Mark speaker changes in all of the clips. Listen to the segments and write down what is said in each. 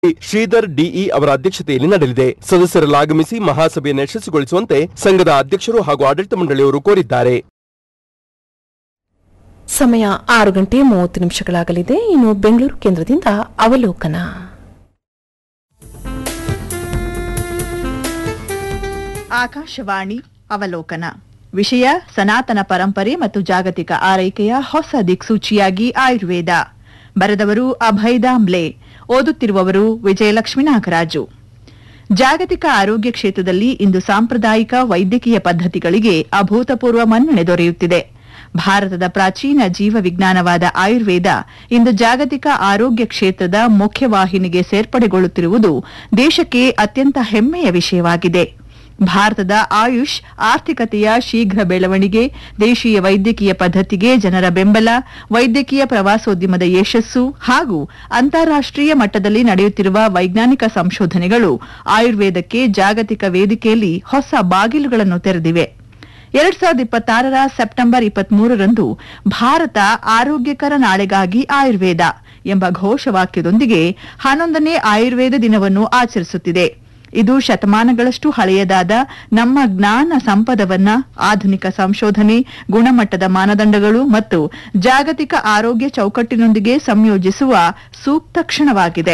Speaker 1: Sridhar DE ಅವರ ಅಧ್ಯಕ್ಷತೆಯಲ್ಲಿ ನಡೆಯಲಿದೆ ಸದಸ್ಯರೆಲ್ಲ ಆಗಮಿಸಿ ಮಹಾಸಭೆಯನ್ನು ಯಶಸ್ವಿಗೊಳಿಸುವಂತೆ ಸಂಘದ ಅಧ್ಯಕ್ಷರು ಹಾಗೂ ಆಡಳಿತ ಮಂಡಳಿಯವರು ಕೋರಿದ್ದಾರೆ
Speaker 2: ಸಮಯ ಆರು ಗಂಟೆ ಮೂವತ್ತು ನಿಮಿಷಗಳಾಗಲಿದೆ ಇನ್ನು ಬೆಂಗಳೂರು ಕೇಂದ್ರದಿಂದ ಅವಲೋಕನ
Speaker 3: ಆಕಾಶವಾಣಿ ಅವಲೋಕನ ವಿಷಯ ಸನಾತನ ಪರಂಪರೆ ಮತ್ತು ಜಾಗತಿಕ ಆರೈಕೆಯ ಹೊಸ ದಿಕ್ಸೂಚಿಯಾಗಿ ಆಯುರ್ವೇದ ಬರೆದವರು ಅಭಯ್ ದಾಂಬ್ಲೆ ಓದುತ್ತಿರುವವರು ವಿಜಯಲಕ್ಷ್ಮೀ ನಾಗರಾಜು ಜಾಗತಿಕ ಆರೋಗ್ಯ ಕ್ಷೇತ್ರದಲ್ಲಿ ಇಂದು ಸಾಂಪ್ರದಾಯಿಕ ವೈದ್ಯಕೀಯ ಪದ್ಧತಿಗಳಿಗೆ ಅಭೂತಪೂರ್ವ ಮನ್ನಣೆ ದೊರೆಯುತ್ತಿದೆ ಭಾರತದ ಪ್ರಾಚೀನ ಜೀವ ವಿಜ್ಞಾನವಾದ ಆಯುರ್ವೇದ ಇಂದು ಜಾಗತಿಕ ಆರೋಗ್ಯ ಕ್ಷೇತ್ರದ ಮುಖ್ಯವಾಹಿನಿಗೆ ಸೇರ್ಪಡೆಗೊಳ್ಳುತ್ತಿರುವುದು ದೇಶಕ್ಕೆ ಅತ್ಯಂತ ಹೆಮ್ಮೆಯ ವಿಷಯವಾಗಿದೆ ಭಾರತದ ಆಯುಷ್ ಆರ್ಥಿಕತೆಯ ಶೀಘ್ರ ಬೆಳವಣಿಗೆ ದೇಶೀಯ ವೈದ್ಯಕೀಯ ಪದ್ಧತಿಗೆ ಜನರ ಬೆಂಬಲ ವೈದ್ಯಕೀಯ ಪ್ರವಾಸೋದ್ಯಮದ ಯಶಸ್ಸು ಹಾಗೂ ಅಂತಾರಾಷ್ಟೀಯ ಮಟ್ಟದಲ್ಲಿ ನಡೆಯುತ್ತಿರುವ ವೈಜ್ಞಾನಿಕ ಸಂಶೋಧನೆಗಳು ಆಯುರ್ವೇದಕ್ಕೆ ಜಾಗತಿಕ ವೇದಿಕೆಯಲ್ಲಿ ಹೊಸ ಬಾಗಿಲುಗಳನ್ನು ತೆರೆದಿವೆ ಎರಡ್ ಸಾವಿರದ ಇಪ್ಪತ್ತಾರರ ಸೆಪ್ಟೆಂಬರ್ ಇಪ್ಪತ್ಮೂರರಂದು ಭಾರತ ಆರೋಗ್ಯಕರ ನಾಳೆಗಾಗಿ ಆಯುರ್ವೇದ ಎಂಬ ಘೋಷವಾಕ್ಯದೊಂದಿಗೆ ಹನ್ನೊಂದನೇ ಆಯುರ್ವೇದ ದಿನವನ್ನು ಆಚರಿಸುತ್ತಿದೆ ಇದು ಶತಮಾನಗಳಷ್ಟು ಹಳೆಯದಾದ ನಮ್ಮ ಜ್ಞಾನ ಸಂಪದವನ್ನ ಆಧುನಿಕ ಸಂಶೋಧನೆ ಗುಣಮಟ್ಟದ ಮಾನದಂಡಗಳು ಮತ್ತು ಜಾಗತಿಕ ಆರೋಗ್ಯ ಚೌಕಟ್ಟಿನೊಂದಿಗೆ ಸಂಯೋಜಿಸುವ ಸೂಕ್ತ ಕ್ಷಣವಾಗಿದೆ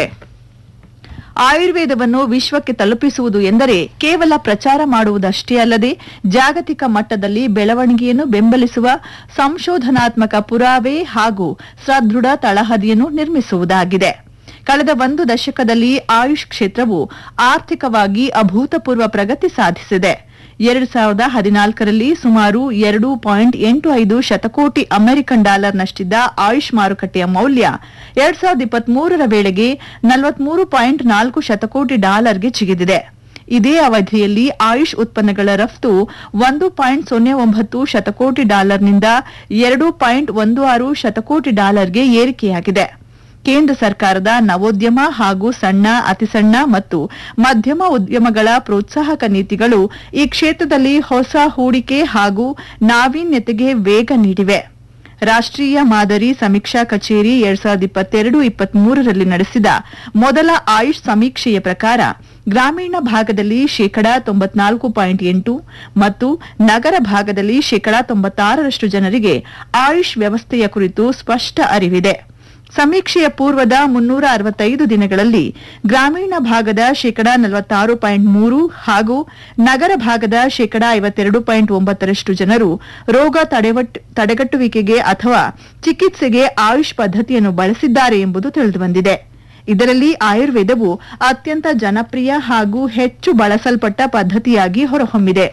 Speaker 3: ಆಯುರ್ವೇದವನ್ನು ವಿಶ್ವಕ್ಕೆ ತಲುಪಿಸುವುದು ಎಂದರೆ ಕೇವಲ ಪ್ರಚಾರ ಮಾಡುವುದಷ್ಟೇ ಅಲ್ಲದೆ ಜಾಗತಿಕ ಮಟ್ಟದಲ್ಲಿ ಬೆಳವಣಿಗೆಯನ್ನು ಬೆಂಬಲಿಸುವ ಸಂಶೋಧನಾತ್ಮಕ ಪುರಾವೆ ಹಾಗೂ ಸದೃಢ ತಳಹದಿಯನ್ನು ನಿರ್ಮಿಸುವುದಾಗಿದೆ ಕಳೆದ ಒಂದು ದಶಕದಲ್ಲಿ ಆಯುಷ್ ಕ್ಷೇತ್ರವು ಆರ್ಥಿಕವಾಗಿ ಅಭೂತಪೂರ್ವ ಪ್ರಗತಿ ಸಾಧಿಸಿದೆ ಎರಡು ಸಾವಿರದ ಹದಿನಾಲ್ಕರಲ್ಲಿ ಸುಮಾರು ಎರಡು ಪಾಯಿಂಟ್ ಎಂಟು ಐದು ಶತಕೋಟಿ ಅಮೆರಿಕನ್ ಡಾಲರ್ನಷ್ಟಿದ್ದ ಆಯುಷ್ ಮಾರುಕಟ್ಟೆಯ ಮೌಲ್ಯ ಎರಡ್ ಸಾವಿರದ ಇಪ್ಪತ್ಮೂರರ ವೇಳೆಗೆ ನಲವತ್ಮೂರು ಪಾಯಿಂಟ್ ನಾಲ್ಕು ಶತಕೋಟಿ ಡಾಲರ್ಗೆ ಜಿಗಿದಿದೆ ಇದೇ ಅವಧಿಯಲ್ಲಿ ಆಯುಷ್ ಉತ್ಪನ್ನಗಳ ರಫ್ತು ಒಂದು ಪಾಯಿಂಟ್ ಸೊನ್ನೆ ಒಂಬತ್ತು ಶತಕೋಟಿ ಡಾಲರ್ನಿಂದ ಎರಡು ಪಾಯಿಂಟ್ ಒಂದು ಆರು ಶತಕೋಟಿ ಡಾಲರ್ಗೆ ಏರಿಕೆಯಾಗಿದೆ ಕೇಂದ್ರ ಸರ್ಕಾರದ ನವೋದ್ಯಮ ಹಾಗೂ ಸಣ್ಣ ಅತಿಸಣ್ಣ ಮತ್ತು ಮಧ್ಯಮ ಉದ್ಯಮಗಳ ಪ್ರೋತ್ಸಾಹಕ ನೀತಿಗಳು ಈ ಕ್ಷೇತ್ರದಲ್ಲಿ ಹೊಸ ಹೂಡಿಕೆ ಹಾಗೂ ನಾವೀನ್ಯತೆಗೆ ವೇಗ ನೀಡಿವೆ ರಾಷ್ಟ್ರೀಯ ಮಾದರಿ ಸಮೀಕ್ಷಾ ಕಚೇರಿ ಎರಡ್ ಸಾವಿರದ ಇಪ್ಪತ್ತೆರಡು ಇಪ್ಪತ್ಮೂರರಲ್ಲಿ ನಡೆಸಿದ ಮೊದಲ ಆಯುಷ್ ಸಮೀಕ್ಷೆಯ ಪ್ರಕಾರ ಗ್ರಾಮೀಣ ಭಾಗದಲ್ಲಿ ಶೇಕಡಾ ತೊಂಬತ್ನಾಲ್ಕು ಪಾಯಿಂಟ್ ಎಂಟು ಮತ್ತು ನಗರ ಭಾಗದಲ್ಲಿ ಶೇಕಡಾ ತೊಂಬತ್ತಾರರಷ್ಟು ಜನರಿಗೆ ಆಯುಷ್ ವ್ಯವಸ್ಥೆಯ ಕುರಿತು ಸ್ಪಷ್ಟ ಅರಿವಿದೆ ಸಮೀಕ್ಷೆಯ ಪೂರ್ವದ ಮುನ್ನೂರ ಅರವತ್ತೈದು ದಿನಗಳಲ್ಲಿ ಗ್ರಾಮೀಣ ಭಾಗದ ಶೇಕಡಾ ನಲವತ್ತಾರು ಪಾಯಿಂಟ್ ಮೂರು ಹಾಗೂ ನಗರ ಭಾಗದ ಶೇಕಡಾ ಐವತ್ತೆರಡು ಪಾಯಿಂಟ್ ಒಂಬತ್ತರಷ್ಟು ಜನರು ರೋಗ ತಡೆವಟ್- ತಡೆಗಟ್ಟುವಿಕೆಗೆ ಅಥವಾ ಚಿಕಿತ್ಸೆಗೆ ಆಯುಷ್ ಪದ್ಧತಿಯನ್ನು ಬಳಸಿದ್ದಾರೆ ಎಂಬುದು ತಿಳಿದುಬಂದಿದೆ ಇದರಲ್ಲಿ ಆಯುರ್ವೇದವು ಅತ್ಯಂತ ಜನಪ್ರಿಯ ಹಾಗೂ ಹೆಚ್ಚು ಬಳಸಲ್ಪಟ್ಟ ಪದ್ಧತಿಯಾಗಿ ಹೊರಹೊಮ್ಮಿದೆ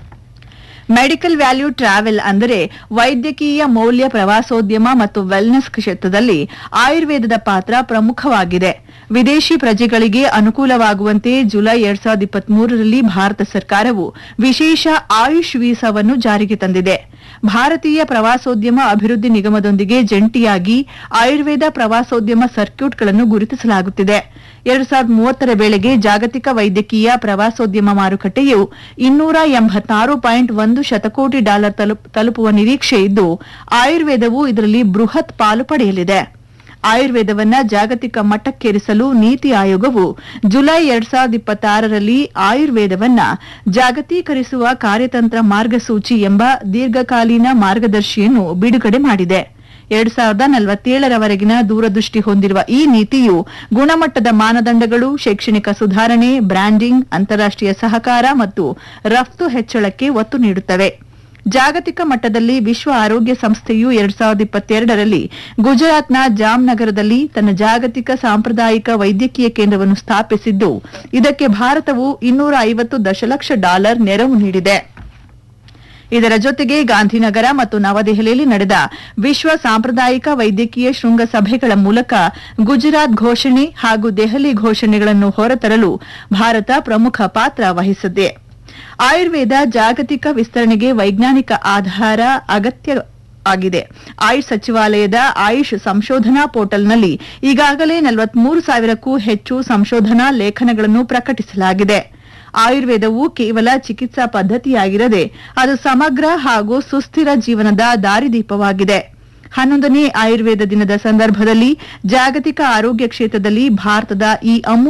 Speaker 3: ಮೆಡಿಕಲ್ ವ್ಯಾಲ್ಯೂ ಟ್ರಾವೆಲ್ ಅಂದರೆ ವೈದ್ಯಕೀಯ ಮೌಲ್ಯ ಪ್ರವಾಸೋದ್ಯಮ ಮತ್ತು ವೆಲ್ನೆಸ್ ಕ್ಷೇತ್ರದಲ್ಲಿ ಆಯುರ್ವೇದದ ಪಾತ್ರ ಪ್ರಮುಖವಾಗಿದೆ ವಿದೇಶಿ ಪ್ರಜೆಗಳಿಗೆ ಅನುಕೂಲವಾಗುವಂತೆ ಜುಲೈ ಎರಡ್ ಸಾವಿರದ ಇಪ್ಪತ್ಮೂರರಲ್ಲಿ ಭಾರತ ಸರ್ಕಾರವು ವಿಶೇಷ ಆಯುಷ್ ವೀಸಾವನ್ನು ಜಾರಿಗೆ ತಂದಿದೆ ಭಾರತೀಯ ಪ್ರವಾಸೋದ್ಯಮ ಅಭಿವೃದ್ಧಿ ನಿಗಮದೊಂದಿಗೆ ಜಂಟಿಯಾಗಿ ಆಯುರ್ವೇದ ಪ್ರವಾಸೋದ್ಯಮ ಸರ್ಕ್ಯೂಟ್ಗಳನ್ನು ಗುರುತಿಸಲಾಗುತ್ತಿದೆ ಎರಡು ಸಾವಿರದ ಮೂವತ್ತರ ವೇಳೆಗೆ ಜಾಗತಿಕ ವೈದ್ಯಕೀಯ ಪ್ರವಾಸೋದ್ಯಮ ಮಾರುಕಟ್ಟೆಯು ಇನ್ನೂರ ಎಂಬತ್ತಾರು ಪಾಯಿಂಟ್ ಒಂದು ಶತಕೋಟಿ ಡಾಲರ್ ತಲುಪ್- ತಲುಪುವ ನಿರೀಕ್ಷೆ ಇದ್ದು ಆಯುರ್ವೇದವು ಇದರಲ್ಲಿ ಬೃಹತ್ ಪಾಲು ಪಡೆಯಲಿದೆ ಆಯುರ್ವೇದವನ್ನ ಜಾಗತಿಕ ಮಟ್ಟಕ್ಕೇರಿಸಲು ನೀತಿ ಆಯೋಗವು ಜುಲೈ ಎರಡ್ ಸಾವಿರದ ಇಪ್ಪತ್ತಾರರಲ್ಲಿ ಆಯುರ್ವೇದವನ್ನ ಜಾಗತೀಕರಿಸುವ ಕಾರ್ಯತಂತ್ರ ಮಾರ್ಗಸೂಚಿ ಎಂಬ ದೀರ್ಘಕಾಲೀನ ಮಾರ್ಗದರ್ಶಿಯನ್ನು ಬಿಡುಗಡೆ ಮಾಡಿದೆ ಎರಡ್ ಸಾವಿರದ ನಲವತ್ತೇಳರವರೆಗಿನ ದೂರದೃಷ್ಟಿ ಹೊಂದಿರುವ ಈ ನೀತಿಯು ಗುಣಮಟ್ಟದ ಮಾನದಂಡಗಳು ಶೈಕ್ಷಣಿಕ ಸುಧಾರಣೆ ಬ್ರ್ಯಾಂಡಿಂಗ್ ಅಂತಾರಾಷ್ಟೀಯ ಸಹಕಾರ ಮತ್ತು ರಫ್ತು ಹೆಚ್ಚಳಕ್ಕೆ ಒತ್ತು ನೀಡುತ್ತವೆ ಜಾಗತಿಕ ಮಟ್ಟದಲ್ಲಿ ವಿಶ್ವ ಆರೋಗ್ಯ ಸಂಸ್ಥೆಯು ಎರಡ್ ಸಾವಿರದ ಇಪ್ಪತ್ತೆರಡರಲ್ಲಿ ಗುಜರಾತ್ನ ಜಾಮ್ನಗರದಲ್ಲಿ ತನ್ನ ಜಾಗತಿಕ ಸಾಂಪ್ರದಾಯಿಕ ವೈದ್ಯಕೀಯ ಕೇಂದ್ರವನ್ನು ಸ್ಥಾಪಿಸಿದ್ದು ಇದಕ್ಕೆ ಭಾರತವು ಇನ್ನೂರ ಐವತ್ತು ದಶಲಕ್ಷ ಡಾಲರ್ ನೆರವು ನೀಡಿದೆ ಇದರ ಜೊತೆಗೆ ಗಾಂಧಿನಗರ ಮತ್ತು ನವದೆಹಲಿಯಲ್ಲಿ ನಡೆದ ವಿಶ್ವ ಸಾಂಪ್ರದಾಯಿಕ ವೈದ್ಯಕೀಯ ಶೃಂಗಸಭೆಗಳ ಮೂಲಕ ಗುಜರಾತ್ ಘೋಷಣೆ ಹಾಗೂ ದೆಹಲಿ ಘೋಷಣೆಗಳನ್ನು ಹೊರತರಲು ಭಾರತ ಪ್ರಮುಖ ಪಾತ್ರ ವಹಿಸಿದೆ ಆಯುರ್ವೇದ ಜಾಗತಿಕ ವಿಸ್ತರಣೆಗೆ ವೈಜ್ಞಾನಿಕ ಆಧಾರ ಅಗತ್ಯ ಆಗಿದೆ ಆಯುಷ್ ಸಚಿವಾಲಯದ ಆಯುಷ್ ಸಂಶೋಧನಾ ಪೋರ್ಟಲ್ನಲ್ಲಿ ಈಗಾಗಲೇ ನಲವತ್ಮೂರು ಸಾವಿರಕ್ಕೂ ಹೆಚ್ಚು ಸಂಶೋಧನಾ ಲೇಖನಗಳನ್ನು ಪ್ರಕಟಿಸಲಾಗಿದೆ ಆಯುರ್ವೇದವು ಕೇವಲ ಚಿಕಿತ್ಸಾ ಪದ್ಧತಿಯಾಗಿರದೆ ಅದು ಸಮಗ್ರ ಹಾಗೂ ಸುಸ್ಥಿರ ಜೀವನದ ದಾರಿದೀಪವಾಗಿದೆ ಹನ್ನೊಂದನೇ ಆಯುರ್ವೇದ ದಿನದ ಸಂದರ್ಭದಲ್ಲಿ ಜಾಗತಿಕ ಆರೋಗ್ಯ ಕ್ಷೇತ್ರದಲ್ಲಿ ಭಾರತದ ಈ ಅಮೂಲ್ಯ